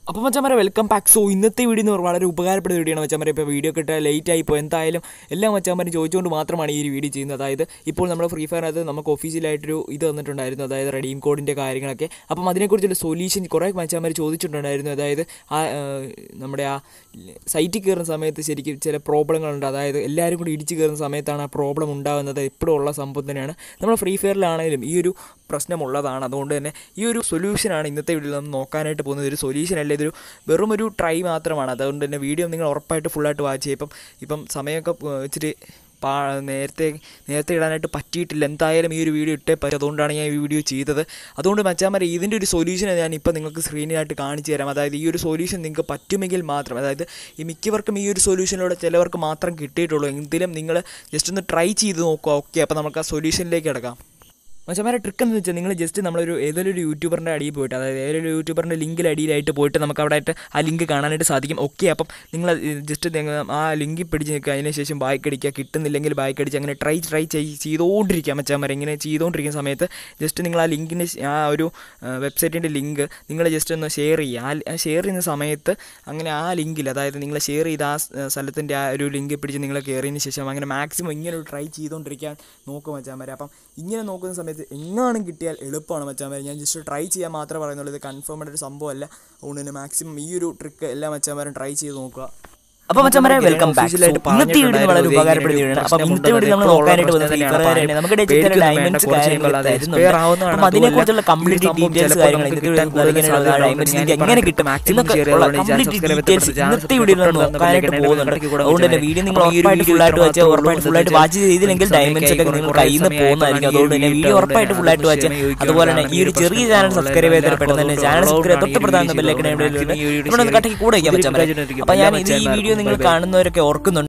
അപ്പോൾ മച്ചന്മാരെ welcome back so ഇന്നത്തെ വീഡിയോ എന്ന് പറഞ്ഞാൽ വളരെ ഉപകാരപ്പെടുന്ന വീഡിയോ ആണ് മച്ചന്മാരെ ഇപ്പോൾ വീഡിയോ കിട്ടുക ലേറ്റ് ആയിപ്പോൾ എന്തായാലും എല്ലാ മച്ചന്മാരും ചോദിച്ചുകൊണ്ട് മാത്രമാണ് ഈ ഒരു വീഡിയോ ചെയ്യുന്നത് അതായത് ഇപ്പോൾ നമ്മുടെ ഫ്രീ ഫയർ അത് നമുക്ക് ഒഫീഷ്യലായിട്ടൊരു ഇത് തന്നിട്ടുണ്ടായിരുന്നു അതായത് റെഡീം കോഡിൻ്റെ കാര്യങ്ങളൊക്കെ അപ്പം അതിനെക്കുറിച്ചൊരു സൊല്യൂഷൻ കുറേ മച്ചന്മാർ ചോദിച്ചിട്ടുണ്ടായിരുന്നു അതായത് ആ ആ, നമ്മുടെ ആ സൈറ്റിൽ കയറുന്ന സമയത്ത് ശരിക്കും ചില പ്രോബ്ലങ്ങളുണ്ട് അതായത് എല്ലാവരും കൂടി ഇടിച്ച് കയറുന്ന സമയത്താണ് ആ പ്രോബ്ലം ഉണ്ടാകുന്നത് എപ്പോഴും ഉള്ള സംഭവം തന്നെയാണ് നമ്മൾ ഫ്രീ ഫയറിലാണെങ്കിലും ഈ ഒരു പ്രശ്നമുള്ളതാണ് അതുകൊണ്ട് തന്നെ ഈ ഒരു സൊല്യൂഷനാണ് ഇന്നത്തെ വീഡിയോയിൽ നമ്മൾ നോക്കാനായിട്ട് പോകുന്നത് ഒരു സൊല്യൂഷൻ അല്ല ഇതൊരു വെറും ഒരു ട്രൈ മാത്രമാണ് അതുകൊണ്ട് തന്നെ വീഡിയോ നിങ്ങൾ ഉറപ്പായിട്ട് ഫുള്ളായിട്ട് വാച്ച് ചെയ്യും ഇപ്പം ഇപ്പം സമയമൊക്കെ ഏർ, ഇച്ചിരി പാ നേരത്തെ നേരത്തെ ഇടാനായിട്ട് പറ്റിയിട്ടില്ല എന്തായാലും ഈ ഒരു വീഡിയോ ഇട്ടേ പറ്റും അതുകൊണ്ടാണ് ഞാൻ ഈ വീഡിയോ ചെയ്തത് അതുകൊണ്ട് മച്ചാമാരെ ഇതിൻ്റെ ഒരു സൊല്യൂഷൻ ഞാൻ ഇപ്പോൾ നിങ്ങൾക്ക് സ്ക്രീനിലായിട്ട് കാണിച്ചു തരാം അതായത് ഈ ഒരു സൊല്യൂഷൻ നിങ്ങൾക്ക് പറ്റുമെങ്കിൽ മാത്രം അതായത് ഈ മിക്കവർക്കും ഈ ഒരു സൊല്യൂഷനിലൂടെ ചിലവർക്ക് മാത്രം കിട്ടിയിട്ടുള്ളൂ എങ്കിലും നിങ്ങൾ ജസ്റ്റ് ഒന്ന് ട്രൈ ചെയ്ത് നോക്കുക ഓക്കെ അപ്പോൾ നമുക്ക് ആ സൊല്യൂഷനിലേക്ക് കിടക്കാം മച്ചന്മാരെ ട്രിക്ക് എന്ന് വെച്ചാൽ നിങ്ങൾ ജസ്റ്റ് നമ്മളൊരു ഏതൊരു ഒരു യൂട്യൂബറിൻ്റെ അടിയിൽ പോയിട്ട് അതായത് ഏതൊരു യൂട്യൂബറിൻ്റെ ലിങ്കിൽ അടിയിലായിട്ട് പോയിട്ട് നമുക്ക് അവിടെ ആയിട്ട് ആ ലിങ്ക് കാണാനായിട്ട് സാധിക്കും ഓക്കെ അപ്പം നിങ്ങൾ ജസ്റ്റ് ആ ലിങ്കിൽ പിടിച്ച് നിൽക്കുക അതിന് ശേഷം ബാക്ക് അടിക്കുക കിട്ടുന്നില്ലെങ്കിൽ ബാക്ക് അടിച്ച് അങ്ങനെ ട്രൈ ട്രൈ ചെയ് ചെയ്തുകൊണ്ടിരിക്കുക മച്ചന്മാരെ ഇങ്ങനെ ചെയ്തുകൊണ്ടിരിക്കുന്ന സമയത്ത് ജസ്റ്റ് നിങ്ങൾ ആ ലിങ്കിൻ്റെ ആ ഒരു വെബ്സൈറ്റിൻ്റെ ലിങ്ക് നിങ്ങൾ ജസ്റ്റ് ഒന്ന് ഷെയർ ചെയ്യുക ആ ഷെയർ ചെയ്യുന്ന സമയത്ത് അങ്ങനെ ആ ലിങ്കിൽ അതായത് നിങ്ങൾ ഷെയർ ചെയ്ത ആ സ്- സ്ഥലത്തിൻ്റെ ആ ഒരു ലിങ്ക് പിടിച്ച് നിങ്ങൾ കയറിയതിന് ശേഷം അങ്ങനെ മാക്സിമം ഇങ്ങനെ ഒരു ട്രൈ ചെയ്തുകൊണ്ടിരിക്കാൻ നോക്കുക മച്ചാന്മാരെ അപ്പം ഇങ്ങനെ നോക്കുന്ന സമയത്ത് എങ്ങാനും കിട്ടിയാൽ എളുപ്പമാണ് മച്ചാന്മാരെ ഞാൻ ജസ്റ്റ് ട്രൈ ചെയ്യാൻ മാത്രമേ പറയുന്നുള്ളൂ ഇത് കൺഫേം ആയിട്ട് ഒരു സംഭവമല്ല അതുകൊണ്ട് തന്നെ മാക്സിമം ഈ ഒരു ട്രിക്ക് എല്ലാ മച്ചാന്മാരും ട്രൈ ചെയ്ത് നോക്കുക അപ്പൊ മച്ചന്മാരെ വെൽക്കം ബാക്ക് ഇന്നത്തെ വീഡിയോ വളരെ ഉപകാരപ്പെടുന്ന വീഡിയോ ആണ് അപ്പൊ ഇന്നത്തെ വീഡിയോ നമ്മൾ നോക്കാനായിട്ട് വന്നത് ഫ്രീ ഫയർ തന്നെയാണ് നമുക്ക് ഡിജിറ്റൽ ഡയമണ്ട്സ് കാര്യങ്ങൾ തരുന്നുണ്ട് അപ്പം അതിനെക്കുറിച്ചുള്ള കംപ്ലീറ്റ് ഡീറ്റെയിൽസ് കാര്യങ്ങൾ ഇന്നത്തെ വീഡിയോ ഡയമണ്ട്സ് എങ്ങനെ കിട്ടും എന്നൊക്കെ ഉള്ള കംപ്ലീറ്റ് ഡീറ്റെയിൽസ് ഇന്നത്തെ വീഡിയോ നമ്മൾ നോക്കാനായിട്ട് പോകുന്നുണ്ട് അതുകൊണ്ട് തന്നെ വീഡിയോ നിങ്ങൾ ഉറപ്പായിട്ട് ഫുൾ ആയിട്ട് വാച്ച് ഉറപ്പായിട്ട് ഫുൾ ആയിട്ട് വാച്ച് ചെയ്തില്ലെങ്കിൽ ഡയമണ്ട്സ് ഒക്കെ നിങ്ങൾ കയ്യിൽ നിന്ന് പോകുന്നതായിരിക്കും അതുകൊണ്ട് തന്നെ വീഡിയോ ഉറപ്പായിട്ട് ഫുൾ ആയിട്ട് വാച്ച് അതുപോലെ തന്നെ ഈ ഒരു ചെറിയ ചാനൽ സബ്സ്ക്രൈബ് ചെയ്തിട്ട് പെട്ടെന്ന് തന്നെ ചാനൽ സബ്സ്ക്രൈബ് തൊട്ട് പ്രധാന ബെല്ലൈക്കൻ ഇവിടെ ഒന്ന് കട്ടക്കി കൂടെ വയ്ക്കാൻ പറ്റാൻ അപ്പൊ ഞാൻ ഇത് ഈ വീഡിയോ നിങ്ങൾ കാണുന്നവരൊക്കെ ഓർക്കുന്നുണ്ട്